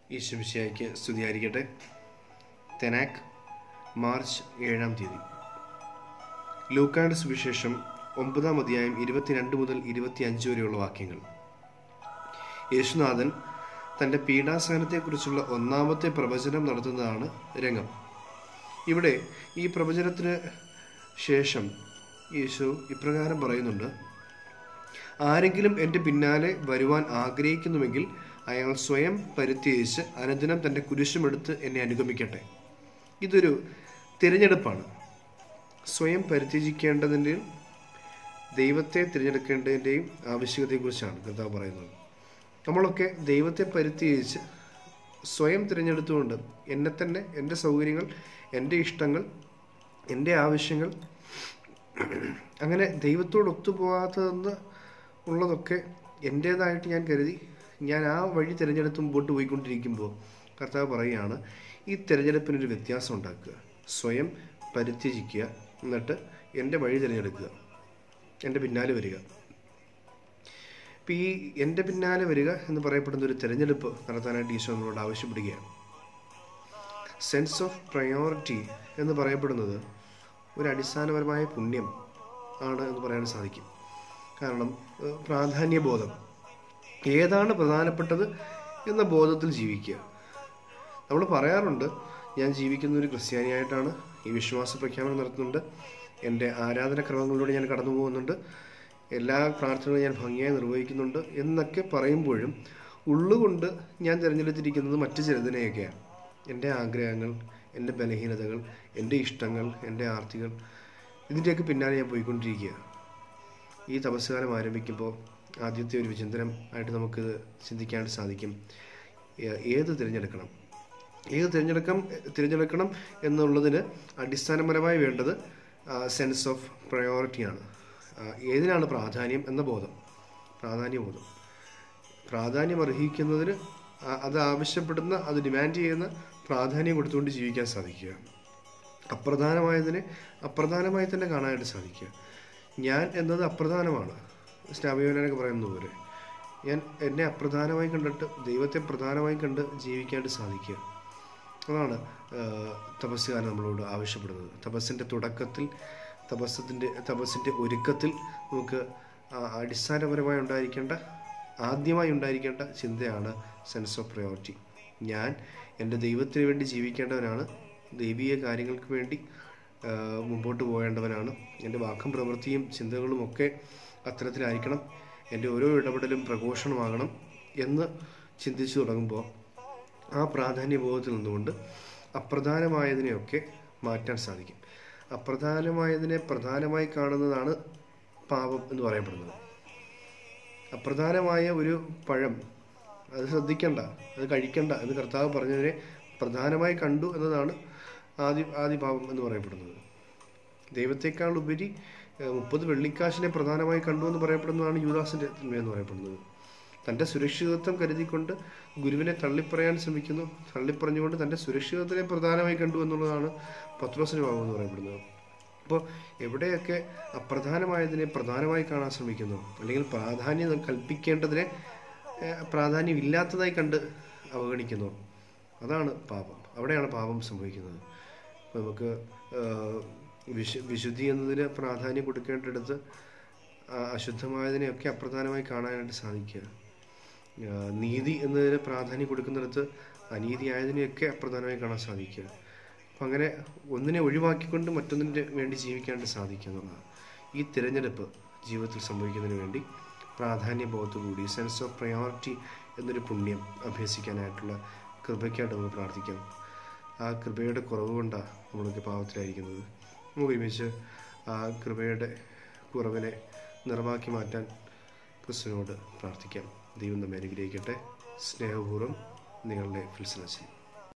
ഈശ്വമിശിയായിക്ക് സ്തുതിയായിരിക്കട്ടെ തെനാക്ക് മാർച്ച് ഏഴാം തീയതി ലൂക്കായുടെ സുവിശേഷം ഒമ്പതാം അധ്യായം ഇരുപത്തിരണ്ട് മുതൽ ഇരുപത്തിയഞ്ച് വരെയുള്ള വാക്യങ്ങൾ യേശുനാഥൻ തൻ്റെ പീഡാസഹനത്തെക്കുറിച്ചുള്ള ഒന്നാമത്തെ പ്രവചനം നടത്തുന്നതാണ് രംഗം ഇവിടെ ഈ പ്രവചനത്തിന് ശേഷം യേശു ഇപ്രകാരം പറയുന്നുണ്ട് ആരെങ്കിലും എൻ്റെ പിന്നാലെ വരുവാൻ ആഗ്രഹിക്കുന്നുവെങ്കിൽ അയാൾ സ്വയം പരിത്യജിച്ച് അനുദിനം തൻ്റെ കുരിശുമെടുത്ത് എന്നെ അനുഗമിക്കട്ടെ ഇതൊരു തിരഞ്ഞെടുപ്പാണ് സ്വയം പരിത്യജിക്കേണ്ടതിൻ്റെയും ദൈവത്തെ തിരഞ്ഞെടുക്കേണ്ടതിൻ്റെയും ആവശ്യകതയെക്കുറിച്ചാണ് കർത്താവ് പറയുന്നത് നമ്മളൊക്കെ ദൈവത്തെ പരിത്യജിച്ച് സ്വയം തിരഞ്ഞെടുത്തുകൊണ്ട് എന്നെ തന്നെ എൻ്റെ സൗകര്യങ്ങൾ എൻ്റെ ഇഷ്ടങ്ങൾ എൻ്റെ ആവശ്യങ്ങൾ അങ്ങനെ ദൈവത്തോട് ഒത്തുപോകാത്തതെന്ന് ഉള്ളതൊക്കെ എൻ്റേതായിട്ട് ഞാൻ കരുതി ഞാൻ ആ വഴി തിരഞ്ഞെടുത്ത് മുമ്പോട്ട് പോയിക്കൊണ്ടിരിക്കുമ്പോൾ കർത്താവ് പറയുകയാണ് ഈ തിരഞ്ഞെടുപ്പിനൊരു വ്യത്യാസം ഉണ്ടാക്കുക സ്വയം പരിത്യജിക്കുക എന്നിട്ട് എൻ്റെ വഴി തിരഞ്ഞെടുക്കുക എൻ്റെ പിന്നാലെ വരിക ഇപ്പം ഈ എൻ്റെ പിന്നാലെ വരിക എന്ന് പറയപ്പെടുന്ന ഒരു തിരഞ്ഞെടുപ്പ് നടത്താനായിട്ട് ഈശോ നമ്മളോട് ആവശ്യപ്പെടുകയാണ് സെൻസ് ഓഫ് പ്രയോറിറ്റി എന്ന് പറയപ്പെടുന്നത് ഒരു അടിസ്ഥാനപരമായ പുണ്യം ആണ് എന്ന് പറയാൻ സാധിക്കും കാരണം ഏഹ്, പ്രാധാന്യബോധം ഏതാണ് പ്രധാനപ്പെട്ടത് എന്ന ബോധത്തിൽ ജീവിക്കുക നമ്മൾ പറയാറുണ്ട് ഞാൻ ജീവിക്കുന്ന ഒരു ക്രിസ്ത്യാനിയായിട്ടാണ് ഈ വിശ്വാസ പ്രഖ്യാപനം നടത്തുന്നുണ്ട് എൻ്റെ ആരാധനക്രമങ്ങളിലൂടെ ഞാൻ കടന്നു പോകുന്നുണ്ട് എല്ലാ പ്രാർത്ഥനകളും ഞാൻ ഭംഗിയായി നിർവഹിക്കുന്നുണ്ട് എന്നൊക്കെ പറയുമ്പോഴും ഉള്ളുകൊണ്ട് ഞാൻ തിരഞ്ഞെടുത്തിരിക്കുന്നത് മറ്റു ചിലതിനെയൊക്കെയാണ് എൻ്റെ ആഗ്രഹങ്ങൾ എൻ്റെ ബലഹീനതകൾ എൻ്റെ ഇഷ്ടങ്ങൾ എൻ്റെ ആർത്തികൾ ഇതിൻ്റെയൊക്കെ പിന്നാലെ ഞാൻ പോയിക്കൊണ്ടിരിക്കുക ഈ തപസ്സുകാലം ആരംഭിക്കുമ്പോൾ ആദ്യത്തെ ഒരു വിചിന്തനം ആയിട്ട് നമുക്ക് ചിന്തിക്കാനായിട്ട് സാധിക്കും ഏ- ഏത് തിരഞ്ഞെടുക്കണം ഏത് തിരഞ്ഞെടുക്കാം തിരഞ്ഞെടുക്കണം എന്നുള്ളതിന് അടിസ്ഥാനപരമായി വേണ്ടത് സെൻസ് ഓഫ് പ്രയോറിറ്റിയാണ് ആ, ഏതിനാണ് പ്രാധാന്യം എന്ന ബോധം പ്രാധാന്യബോധം പ്രാധാന്യം അർഹിക്കുന്നതിന് ആ- അത് ആവശ്യപ്പെടുന്ന അത് ഡിമാൻഡ് ചെയ്യുന്ന പ്രാധാന്യം കൊടുത്തുകൊണ്ട് ജീവിക്കാൻ സാധിക്കുക അപ്രധാനമായതിനെ അപ്രധാനമായി തന്നെ കാണാനായിട്ട് സാധിക്കുക ഞാൻ എന്നത് അപ്രധാനമാണ് സ്നാമിയോനൊക്കെ പറയുന്നത് പോലെ ഞാൻ എന്നെ അപ്രധാനമായി കണ്ടിട്ട് ദൈവത്തെ പ്രധാനമായി കണ്ട് ജീവിക്കാനായിട്ട് സാധിക്കുക അതാണ് ആ, തപസ്സുകാരൻ നമ്മളോട് ആവശ്യപ്പെടുന്നത് തപസ്സിൻ്റെ തുടക്കത്തിൽ തപസ്സത്തിൻ്റെ തപസ്സിൻ്റെ ഒരുക്കത്തിൽ നമുക്ക് ആ, അടിസ്ഥാനപരമായി ഉണ്ടായിരിക്കേണ്ട ആദ്യമായി ഉണ്ടായിരിക്കേണ്ട ചിന്തയാണ് സെൻസ് ഓഫ് പ്രയോറിറ്റി ഞാൻ എൻ്റെ ദൈവത്തിന് വേണ്ടി ജീവിക്കേണ്ടവനാണ് ദൈവീയ കാര്യങ്ങൾക്ക് വേണ്ടി ആ, മുമ്പോട്ട് പോകേണ്ടവനാണ് എൻ്റെ വാക്കും പ്രവൃത്തിയും ചിന്തകളും ഒക്കെ അത്തരത്തിലായിരിക്കണം എൻ്റെ ഓരോ ഇടപെടലും പ്രഘോഷണമാകണം എന്ന് ചിന്തിച്ചു തുടങ്ങുമ്പോൾ ആ പ്രാധാന്യബോധത്തിൽ നിന്നുകൊണ്ട് അപ്രധാനമായതിനെയൊക്കെ മാറ്റാൻ സാധിക്കും അപ്രധാനമായതിനെ പ്രധാനമായി കാണുന്നതാണ് പാപം എന്ന് പറയപ്പെടുന്നത് അപ്രധാനമായ ഒരു പഴം അത് ശ്രദ്ധിക്കണ്ട അത് കഴിക്കണ്ട എന്ന് കർത്താവ് പറഞ്ഞതിനെ പ്രധാനമായി കണ്ടു എന്നതാണ് ആദ്യ ആദ്യ പാപം എന്ന് പറയപ്പെടുന്നത് ദൈവത്തെക്കാൾ ഉപരി ഏഹ്, മുപ്പത് വെള്ളിക്കാശിനെ പ്രധാനമായി കണ്ടു എന്ന് പറയപ്പെടുന്നതാണ് യൂദാസിൻ്റെ തിന്മ എന്ന് പറയപ്പെടുന്നത് തൻ്റെ സുരക്ഷിതത്വം കരുതിക്കൊണ്ട് ഗുരുവിനെ തള്ളിപ്പറയാൻ ശ്രമിക്കുന്നു തള്ളിപ്പറഞ്ഞുകൊണ്ട് തൻ്റെ സുരക്ഷിതത്വത്തെ പ്രധാനമായി കണ്ടു എന്നുള്ളതാണ് പത്രോസിന് പാപം എന്ന് പറയപ്പെടുന്നത് അപ്പോൾ എവിടെയൊക്കെ അപ്രധാനമായതിനെ പ്രധാനമായി കാണാൻ ശ്രമിക്കുന്നു അല്ലെങ്കിൽ പ്രാധാന്യം കൽപ്പിക്കേണ്ടതിനെ ഏഹ്, പ്രാധാന്യമില്ലാത്തതായി കണ്ട് അവഗണിക്കുന്നു അതാണ് പാപം അവിടെയാണ് പാപം സംഭവിക്കുന്നത് അപ്പോൾ നമുക്ക് ഏഹ്, വിശു വിശുദ്ധി എന്നതിന് പ്രാധാന്യം കൊടുക്കേണ്ടിടത്ത് ആ അശുദ്ധമായതിനെയൊക്കെ അപ്രധാനമായി കാണാനായിട്ട് സാധിക്കുക ആ, നീതി എന്നതിന് പ്രാധാന്യം കൊടുക്കുന്നിടത്ത് അനീതിയായതിനെയൊക്കെ അപ്രധാനമായി കാണാൻ സാധിക്കുക അപ്പം അങ്ങനെ ഒന്നിനെ ഒഴിവാക്കിക്കൊണ്ട് മറ്റൊന്നിൻ്റെ വേണ്ടി ജീവിക്കാനായിട്ട് സാധിക്കുക എന്നുള്ളതാണ് ഈ തിരഞ്ഞെടുപ്പ് ജീവിതത്തിൽ സംഭവിക്കുന്നതിന് വേണ്ടി പ്രാധാന്യബോധത്തോടുകൂടി സെൻസ് ഓഫ് പ്രയോറിറ്റി എന്നൊരു പുണ്യം അഭ്യസിക്കാനായിട്ടുള്ള കൃപയ്ക്കായിട്ട് നമുക്ക് പ്രാർത്ഥിക്കാം ആ കൃപയുടെ കുറവ് കൊണ്ടാണ് നമ്മളൊക്കെ പാവത്തിലായിരിക്കുന്നത് നമുക്ക് ഒരുമിച്ച് ആ കൃപയുടെ കുറവിനെ നിറവാക്കി മാറ്റാൻ ക്രിസ്തുവിനോട് പ്രാർത്ഥിക്കാം ദൈവം നമ്മെ അനുഗ്രഹിക്കട്ടെ സ്നേഹപൂർവ്വം നിങ്ങളുടെ ഫിൽസനച്ചൻ